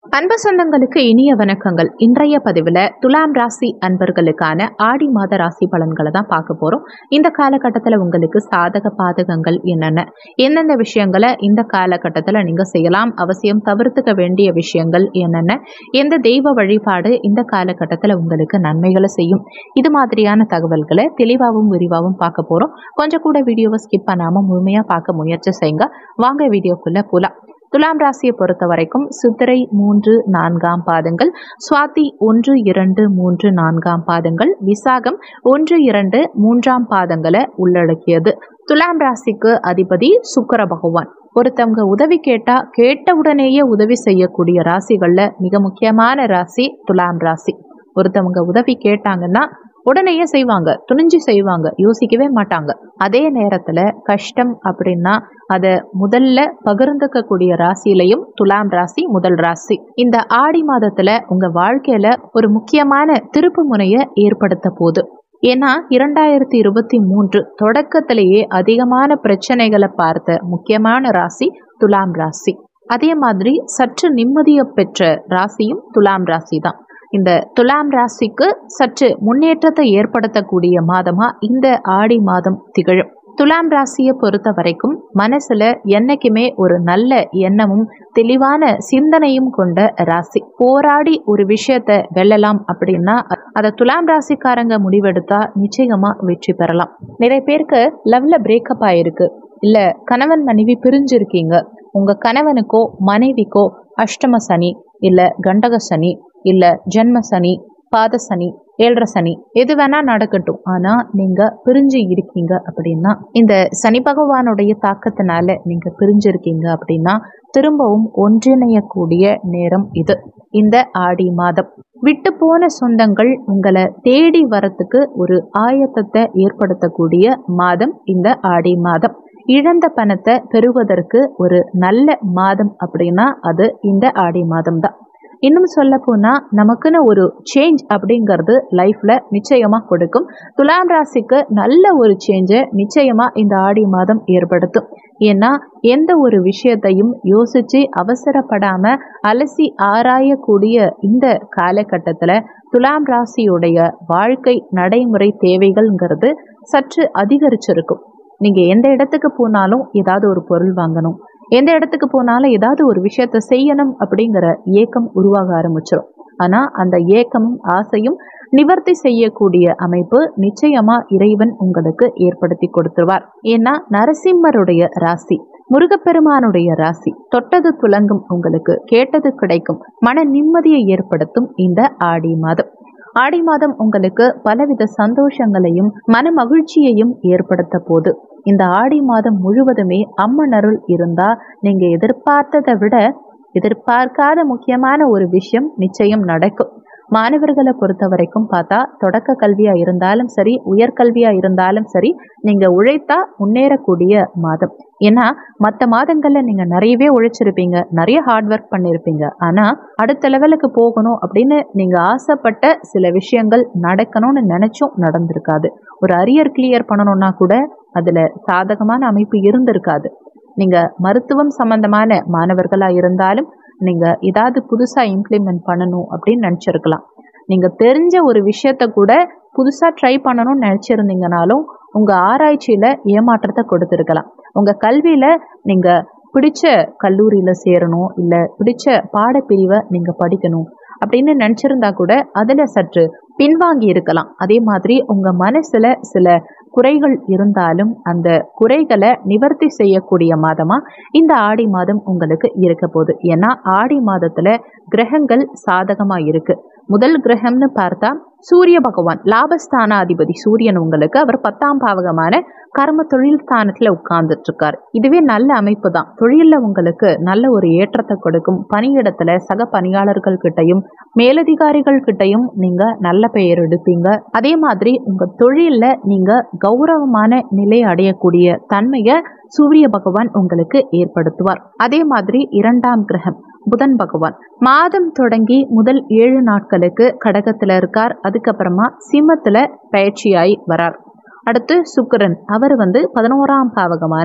அன்பு சொந்தங்களுக்கு இனிய வணக்கங்கள் இன்றைய பதிவில் துலாம் ராசி அன்பர்களுக்கான ஆடி மாத ராசி பலன்களை தான் பார்க்க போகிறோம் இந்த காலகட்டத்தில் உங்களுக்கு சாதக பாதகங்கள் என்னென்ன எந்தெந்த விஷயங்களை இந்த காலகட்டத்தில் நீங்கள் செய்யலாம் அவசியம் தவிர்த்துக்க வேண்டிய விஷயங்கள் என்னென்ன எந்த தெய்வ வழிபாடு இந்த காலகட்டத்தில் உங்களுக்கு நன்மைகளை செய்யும் இது மாதிரியான தகவல்களை தெளிவாகவும் விரிவாகவும் பார்க்க போகிறோம் கொஞ்சம் கூட வீடியோவை ஸ்கிப் பண்ணாமல் முழுமையாக பார்க்க முயற்சி செய்யுங்க வாங்க வீடியோக்குள்ளே போகலாம் துலாம் ராசியை பொறுத்த வரைக்கும் சித்திரை மூன்று நான்காம் பாதங்கள் சுவாதி ஒன்று இரண்டு மூன்று நான்காம் பாதங்கள் விசாகம் ஒன்று இரண்டு மூன்றாம் பாதங்களை உள்ளடக்கியது துலாம் ராசிக்கு அதிபதி சுக்கர பகவான் ஒருத்தவங்க உதவி கேட்டா கேட்ட உடனேயே உதவி செய்யக்கூடிய ராசிகள்ல மிக முக்கியமான ராசி துலாம் ராசி ஒருத்தவங்க உதவி கேட்டாங்கன்னா உடனேயே செய்வாங்க துணிஞ்சு செய்வாங்க யோசிக்கவே மாட்டாங்க அதே நேரத்துல கஷ்டம் அப்படின்னா அதை முதல்ல பகிர்ந்துக்கக்கூடிய ராசியிலையும் துலாம் ராசி முதல் ராசி இந்த ஆடி மாதத்துல உங்க வாழ்க்கையில ஒரு முக்கியமான திருப்பு முனையை ஏற்படுத்த போகுது ஏன்னா இரண்டாயிரத்தி இருபத்தி மூன்று தொடக்கத்திலேயே அதிகமான பிரச்சனைகளை பார்த்த முக்கியமான ராசி துலாம் ராசி அதே மாதிரி சற்று நிம்மதியை பெற்ற ராசியும் துலாம் ராசி தான் இந்த துலாம் ராசிக்கு சற்று முன்னேற்றத்தை ஏற்படுத்தக்கூடிய மாதமா இந்த ஆடி மாதம் திகழும் துலாம் ராசியை பொறுத்த வரைக்கும் மனசுல என்னைக்குமே ஒரு நல்ல எண்ணமும் தெளிவான சிந்தனையும் கொண்ட ராசி போராடி ஒரு விஷயத்த வெல்லலாம் அப்படின்னா அதை துலாம் ராசிக்காரங்க முடிவெடுத்தா நிச்சயமா வெற்றி பெறலாம் நிறைய பேருக்கு லவ்ல பிரேக்கப் ஆயிருக்கு இல்ல கணவன் மனைவி பிரிஞ்சிருக்கீங்க உங்க கணவனுக்கோ மனைவிக்கோ அஷ்டம சனி இல்ல கண்டக சனி இல்ல ஜென்ம சனி பாத சனி ஏழரை சனி எது வேணா நடக்கட்டும் ஆனா நீங்க பிரிஞ்சு இருக்கீங்க அப்படின்னா இந்த சனி பகவானுடைய தாக்கத்தினால நீங்க பிரிஞ்சிருக்கீங்க அப்படின்னா திரும்பவும் ஒன்றிணையக்கூடிய நேரம் இது இந்த ஆடி மாதம் விட்டு போன சொந்தங்கள் உங்களை தேடி வரத்துக்கு ஒரு ஆயத்தத்தை ஏற்படுத்தக்கூடிய மாதம் இந்த ஆடி மாதம் இழந்த பணத்தை பெறுவதற்கு ஒரு நல்ல மாதம் அப்படின்னா அது இந்த ஆடி மாதம் தான் இன்னும் சொல்ல போனால் நமக்குன்னு ஒரு சேஞ்ச் அப்படிங்கிறது லைஃப்பில் நிச்சயமாக கொடுக்கும் துலாம் ராசிக்கு நல்ல ஒரு சேஞ்சை நிச்சயமாக இந்த ஆடி மாதம் ஏற்படுத்தும் ஏன்னா எந்த ஒரு விஷயத்தையும் யோசித்து அவசரப்படாமல் அலசி ஆராயக்கூடிய இந்த காலகட்டத்தில் துலாம் ராசியுடைய வாழ்க்கை நடைமுறை தேவைகள்ங்கிறது சற்று அதிகரிச்சிருக்கும் நீங்கள் எந்த இடத்துக்கு போனாலும் ஏதாவது ஒரு பொருள் வாங்கணும் எந்த இடத்துக்கு போனாலும் ஏதாவது ஒரு விஷயத்த செய்யணும் அப்படிங்கிற ஏக்கம் உருவாக ஆரம்பிச்சிடும் ஆனால் அந்த ஏக்கமும் ஆசையும் நிவர்த்தி செய்யக்கூடிய அமைப்பு நிச்சயமா இறைவன் உங்களுக்கு ஏற்படுத்தி கொடுத்துருவார் ஏன்னா நரசிம்மருடைய ராசி முருகப்பெருமானுடைய ராசி தொட்டது துலங்கும் உங்களுக்கு கேட்டது கிடைக்கும் மன நிம்மதியை ஏற்படுத்தும் இந்த ஆடி மாதம் ஆடி மாதம் உங்களுக்கு பலவித சந்தோஷங்களையும் மன மகிழ்ச்சியையும் ஏற்படுத்த போது இந்த ஆடி மாதம் முழுவதுமே அம்மன் அருள் இருந்தா நீங்க எதிர்பார்த்ததை விட எதிர்பார்க்காத முக்கியமான ஒரு விஷயம் நிச்சயம் நடக்கும் மாணவர்களை பொறுத்த வரைக்கும் பார்த்தா தொடக்க கல்வியா இருந்தாலும் சரி உயர்கல்வியா இருந்தாலும் சரி நீங்க உழைத்தா முன்னேறக்கூடிய மாதம் ஏன்னா மற்ற மாதங்கள்ல நீங்க நிறையவே உழைச்சிருப்பீங்க நிறைய ஹார்ட் ஒர்க் பண்ணியிருப்பீங்க ஆனா அடுத்த லெவலுக்கு போகணும் அப்படின்னு நீங்க ஆசைப்பட்ட சில விஷயங்கள் நடக்கணும்னு நினைச்சும் நடந்திருக்காது ஒரு அரியர் கிளியர் பண்ணணும்னா கூட அதுல சாதகமான அமைப்பு இருந்திருக்காது நீங்க மருத்துவம் சம்பந்தமான மாணவர்களா இருந்தாலும் நீங்க ஏதாவது புதுசா இம்ப்ளிமெண்ட் பண்ணணும் அப்படின்னு நினச்சிருக்கலாம் நீங்க தெரிஞ்ச ஒரு விஷயத்த கூட புதுசா ட்ரை பண்ணணும்னு நினைச்சிருந்தீங்கனாலும் உங்க ஆராய்ச்சியில ஏமாற்றத்தை கொடுத்துருக்கலாம் உங்க கல்வியில நீங்க பிடிச்ச கல்லூரியில சேரணும் இல்ல பிடிச்ச பாடப்பிரிவை நீங்க படிக்கணும் அப்படின்னு நினச்சிருந்தா கூட அதில் சற்று பின்வாங்கி இருக்கலாம் அதே மாதிரி உங்கள் மனசில் சில குறைகள் இருந்தாலும் அந்த குறைகளை நிவர்த்தி செய்யக்கூடிய மாதமாக இந்த ஆடி மாதம் உங்களுக்கு இருக்க போகுது ஏன்னா ஆடி மாதத்தில் கிரகங்கள் சாதகமாக இருக்குது முதல் கிரகம்னு பார்த்தா சூரிய பகவான் லாபஸ்தானாதிபதி சூரியன் உங்களுக்கு அவர் பத்தாம் பாவகமான கர்ம தொழில் ஸ்தானத்தில் உட்கார்ந்துட்டு இருக்காரு இதுவே நல்ல அமைப்பு தான் தொழிலில் உங்களுக்கு நல்ல ஒரு ஏற்றத்தை கொடுக்கும் பணியிடத்துல சக பணியாளர்கள் கிட்டையும் மேலதிகாரிகள் கிட்டையும் நீங்க நல்ல பெயர் எடுப்பீங்க அதே மாதிரி உங்க தொழிலில் நீங்க கௌரவமான நிலை அடையக்கூடிய தன்மையை சூரிய பகவான் உங்களுக்கு ஏற்படுத்துவார் அதே மாதிரி இரண்டாம் கிரகம் புதன் பகவான் மாதம் தொடங்கி முதல் ஏழு நாட்களுக்கு கடகத்தில் இருக்கார் அதுக்கப்புறமா சிம்மத்தில் பயிற்சியாய் வரார் அடுத்து சுக்கிரன் அவர் வந்து பதினோராம் பாவகமான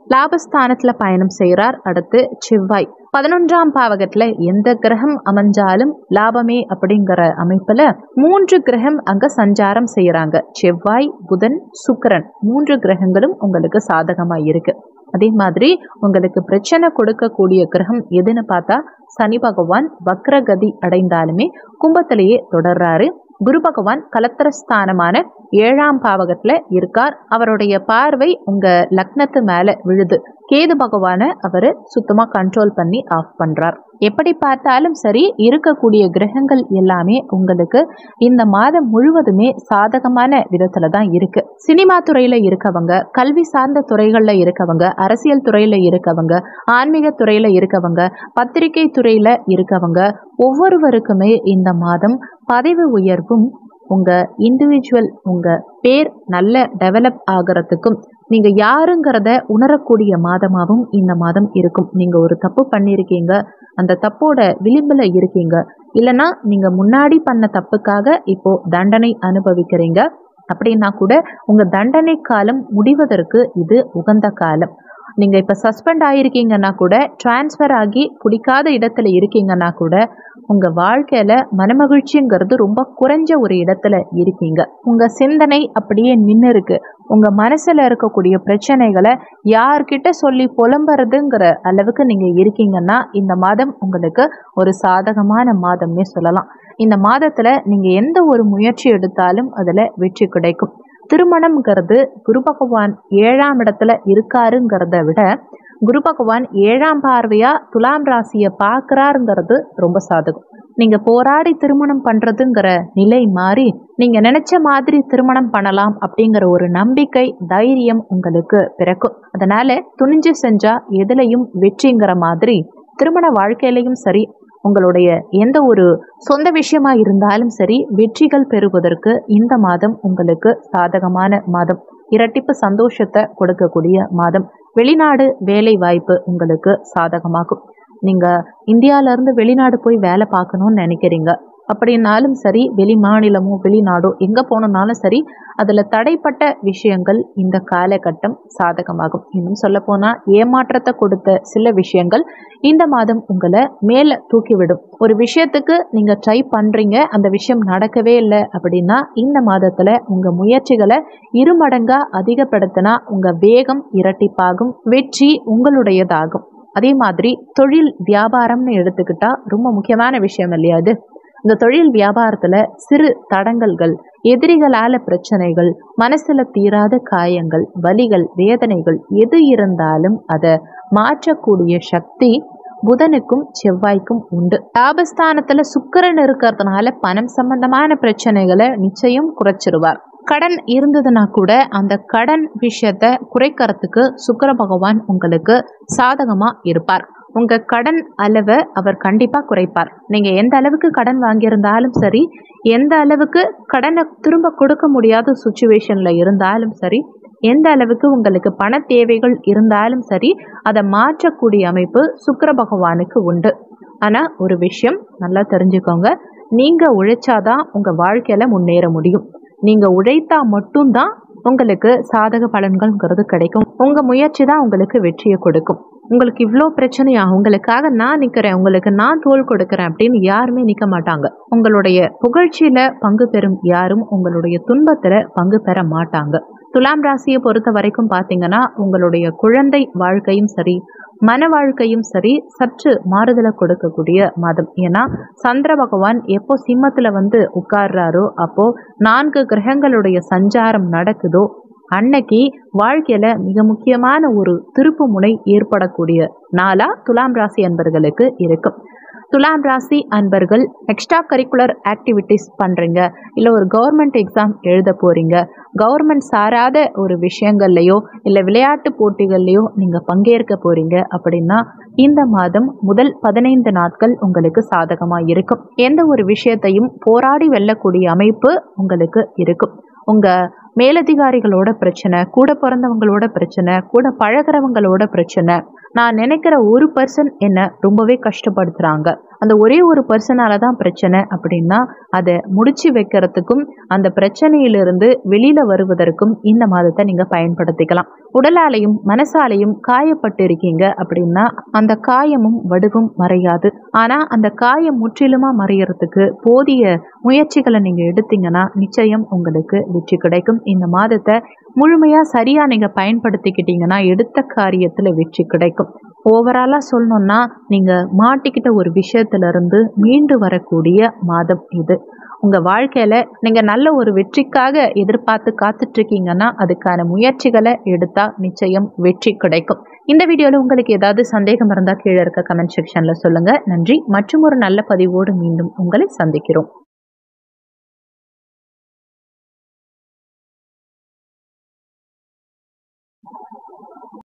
லாபஸ்தானத்துல பயணம் செய்கிறார் அடுத்து செவ்வாய் பதினொன்றாம் பாவகத்துல எந்த கிரகம் அமைஞ்சாலும் லாபமே அப்படிங்கிற அமைப்புல மூன்று கிரகம் அங்க சஞ்சாரம் செய்யறாங்க செவ்வாய் புதன் சுக்கிரன் மூன்று கிரகங்களும் உங்களுக்கு சாதகமா இருக்கு அதே மாதிரி உங்களுக்கு பிரச்சனை கொடுக்கக்கூடிய கிரகம் எதுன்னு பார்த்தா சனி பகவான் வக்ரகதி அடைந்தாலுமே கும்பத்திலேயே தொடர்றாரு குரு பகவான் கலத்திரஸ்தானமான ஏழாம் பாவகத்துல இருக்கார் அவருடைய பார்வை உங்க லக்னத்து மேல விழுது கேது பகவானை அவர் சுத்தமா கண்ட்ரோல் பண்ணி ஆஃப் பண்றார் எப்படி பார்த்தாலும் சரி இருக்கக்கூடிய கிரகங்கள் எல்லாமே உங்களுக்கு இந்த மாதம் முழுவதுமே சாதகமான விதத்துல தான் இருக்கு சினிமா துறையில இருக்கவங்க கல்வி சார்ந்த துறைகள்ல இருக்கவங்க அரசியல் துறையில இருக்கவங்க ஆன்மீக துறையில இருக்கவங்க பத்திரிகை துறையில இருக்கவங்க ஒவ்வொருவருக்குமே இந்த மாதம் பதவி உயர்வும் உங்க இண்டிவிஜுவல் உங்க பேர் நல்ல டெவலப் ஆகிறதுக்கும் நீங்க யாருங்கிறத உணரக்கூடிய மாதமாகவும் இந்த மாதம் இருக்கும் நீங்க ஒரு தப்பு பண்ணியிருக்கீங்க அந்த தப்போட விளிம்புல இருக்கீங்க இல்லைன்னா நீங்க முன்னாடி பண்ண தப்புக்காக இப்போ தண்டனை அனுபவிக்கிறீங்க அப்படின்னா கூட உங்க தண்டனை காலம் முடிவதற்கு இது உகந்த காலம் நீங்க இப்ப சஸ்பெண்ட் ஆயிருக்கீங்கன்னா கூட டிரான்ஸ்ஃபர் ஆகி பிடிக்காத இடத்துல இருக்கீங்கன்னா கூட உங்க வாழ்க்கையில மனமகிழ்ச்சிங்கிறது ரொம்ப குறைஞ்ச ஒரு இடத்துல இருக்கீங்க உங்க சிந்தனை அப்படியே நின்று இருக்கு உங்க மனசுல இருக்கக்கூடிய பிரச்சனைகளை யார்கிட்ட சொல்லி புலம்புறதுங்கிற அளவுக்கு நீங்க இருக்கீங்கன்னா இந்த மாதம் உங்களுக்கு ஒரு சாதகமான மாதம்னே சொல்லலாம் இந்த மாதத்துல நீங்க எந்த ஒரு முயற்சி எடுத்தாலும் அதுல வெற்றி கிடைக்கும் திருமணம்ங்கிறது குரு பகவான் ஏழாம் இடத்துல இருக்காருங்கிறத விட குரு பகவான் ஏழாம் பார்வையா துலாம் ராசியை பார்க்கறாருங்கிறது ரொம்ப சாதகம் நீங்க போராடி திருமணம் பண்றதுங்கிற நிலை மாறி நீங்க நினைச்ச மாதிரி திருமணம் பண்ணலாம் அப்படிங்கிற ஒரு நம்பிக்கை தைரியம் உங்களுக்கு பிறக்கும் அதனால துணிஞ்சு செஞ்சா எதுலையும் வெற்றிங்கிற மாதிரி திருமண வாழ்க்கையிலையும் சரி உங்களுடைய எந்த ஒரு சொந்த விஷயமா இருந்தாலும் சரி வெற்றிகள் பெறுவதற்கு இந்த மாதம் உங்களுக்கு சாதகமான மாதம் இரட்டிப்பு சந்தோஷத்தை கொடுக்கக்கூடிய மாதம் வெளிநாடு வேலை வாய்ப்பு உங்களுக்கு சாதகமாகும் நீங்க இந்தியால இருந்து வெளிநாடு போய் வேலை பார்க்கணும்னு நினைக்கிறீங்க அப்படின்னாலும் சரி வெளி மாநிலமோ வெளிநாடோ எங்க போனோம்னாலும் சரி அதுல தடைப்பட்ட விஷயங்கள் இந்த காலகட்டம் சாதகமாகும் இன்னும் சொல்ல போனா ஏமாற்றத்தை கொடுத்த சில விஷயங்கள் இந்த மாதம் உங்களை மேல தூக்கிவிடும் ஒரு விஷயத்துக்கு நீங்க ட்ரை பண்றீங்க அந்த விஷயம் நடக்கவே இல்லை அப்படின்னா இந்த மாதத்துல உங்க முயற்சிகளை இருமடங்கா அதிகப்படுத்தினா உங்க வேகம் இரட்டிப்பாகும் வெற்றி உங்களுடையதாகும் அதே மாதிரி தொழில் வியாபாரம்னு எடுத்துக்கிட்டா ரொம்ப முக்கியமான விஷயம் இல்லையா அது இந்த தொழில் வியாபாரத்துல சிறு தடங்கல்கள் எதிரிகளால பிரச்சனைகள் மனசுல தீராத காயங்கள் வலிகள் வேதனைகள் எது இருந்தாலும் அதை மாற்றக்கூடிய சக்தி புதனுக்கும் செவ்வாய்க்கும் உண்டு லாபஸ்தானத்துல சுக்கிரன் இருக்கிறதுனால பணம் சம்பந்தமான பிரச்சனைகளை நிச்சயம் குறைச்சிருவார் கடன் இருந்ததுன்னா கூட அந்த கடன் விஷயத்தை குறைக்கிறதுக்கு சுக்கிர பகவான் உங்களுக்கு சாதகமா இருப்பார் உங்க கடன் அளவை அவர் கண்டிப்பா குறைப்பார் நீங்க எந்த அளவுக்கு கடன் வாங்கியிருந்தாலும் சரி எந்த அளவுக்கு கடனை திரும்ப கொடுக்க முடியாத சுச்சுவேஷன்ல இருந்தாலும் சரி எந்த அளவுக்கு உங்களுக்கு பண தேவைகள் இருந்தாலும் சரி அதை மாற்றக்கூடிய அமைப்பு சுக்கிர பகவானுக்கு உண்டு ஆனா ஒரு விஷயம் நல்லா தெரிஞ்சுக்கோங்க நீங்க உழைச்சாதான் உங்க வாழ்க்கையில முன்னேற முடியும் நீங்க உழைத்தா மட்டும்தான் உங்களுக்கு சாதக பலன்கள்ங்கிறது கிடைக்கும் உங்க முயற்சி தான் உங்களுக்கு வெற்றியை கொடுக்கும் உங்களுக்கு இவ்வளோ பிரச்சனையா உங்களுக்காக நான் நிற்கிறேன் உங்களுக்கு நான் தோல் கொடுக்குறேன் அப்படின்னு யாருமே நிற்க மாட்டாங்க உங்களுடைய புகழ்ச்சியில பங்கு பெறும் யாரும் உங்களுடைய துன்பத்துல பங்கு பெற மாட்டாங்க துலாம் ராசியை பொறுத்த வரைக்கும் பார்த்தீங்கன்னா உங்களுடைய குழந்தை வாழ்க்கையும் சரி மன வாழ்க்கையும் சரி சற்று மாறுதலை கொடுக்கக்கூடிய மாதம் ஏன்னா சந்திர பகவான் எப்போ சிம்மத்துல வந்து உட்கார்றாரோ அப்போ நான்கு கிரகங்களுடைய சஞ்சாரம் நடக்குதோ அன்னைக்கு வாழ்க்கையில மிக முக்கியமான ஒரு திருப்பு முனை ஏற்படக்கூடிய நாளா துலாம் ராசி அன்பர்களுக்கு இருக்கும் துலாம் ராசி அன்பர்கள் எக்ஸ்ட்ரா கரிக்குலர் ஆக்டிவிட்டீஸ் பண்ணுறீங்க இல்லை ஒரு கவர்மெண்ட் எக்ஸாம் எழுத போகிறீங்க கவர்மெண்ட் சாராத ஒரு விஷயங்கள்லையோ இல்லை விளையாட்டு போட்டிகள்லையோ நீங்கள் பங்கேற்க போகிறீங்க அப்படின்னா இந்த மாதம் முதல் பதினைந்து நாட்கள் உங்களுக்கு சாதகமாக இருக்கும் எந்த ஒரு விஷயத்தையும் போராடி வெல்லக்கூடிய அமைப்பு உங்களுக்கு இருக்கும் உங்கள் மேலதிகாரிகளோட பிரச்சனை கூட பிறந்தவங்களோட பிரச்சனை கூட பழகிறவங்களோட பிரச்சனை நான் நினைக்கிற ஒரு பர்சன் என்ன ரொம்பவே கஷ்டப்படுத்துகிறாங்க அந்த ஒரே ஒரு பர்சனால தான் பிரச்சனை அப்படின்னா அதை முடிச்சு வைக்கிறதுக்கும் அந்த பிரச்சனையிலிருந்து வெளியில் வருவதற்கும் இந்த மாதத்தை நீங்கள் பயன்படுத்திக்கலாம் உடலாலையும் மனசாலையும் காயப்பட்டு இருக்கீங்க அப்படின்னா அந்த காயமும் வடுவும் மறையாது ஆனால் அந்த காயம் முற்றிலுமாக மறையறதுக்கு போதிய முயற்சிகளை நீங்கள் எடுத்தீங்கன்னா நிச்சயம் உங்களுக்கு வெற்றி கிடைக்கும் இந்த மாதத்தை முழுமையாக சரியாக நீங்கள் பயன்படுத்திக்கிட்டீங்கன்னா எடுத்த காரியத்தில் வெற்றி கிடைக்கும் ஓவராலாக சொல்லணும்னா நீங்கள் மாட்டிக்கிட்ட ஒரு விஷயத்திலிருந்து மீண்டு வரக்கூடிய மாதம் இது உங்கள் வாழ்க்கையில் நீங்கள் நல்ல ஒரு வெற்றிக்காக எதிர்பார்த்து காத்துட்ருக்கீங்கன்னா அதுக்கான முயற்சிகளை எடுத்தால் நிச்சயம் வெற்றி கிடைக்கும் இந்த வீடியோவில் உங்களுக்கு ஏதாவது சந்தேகம் இருந்தால் கீழே இருக்க கமெண்ட் செக்ஷனில் சொல்லுங்கள் நன்றி மற்றும் ஒரு நல்ல பதிவோடு மீண்டும் உங்களை சந்திக்கிறோம்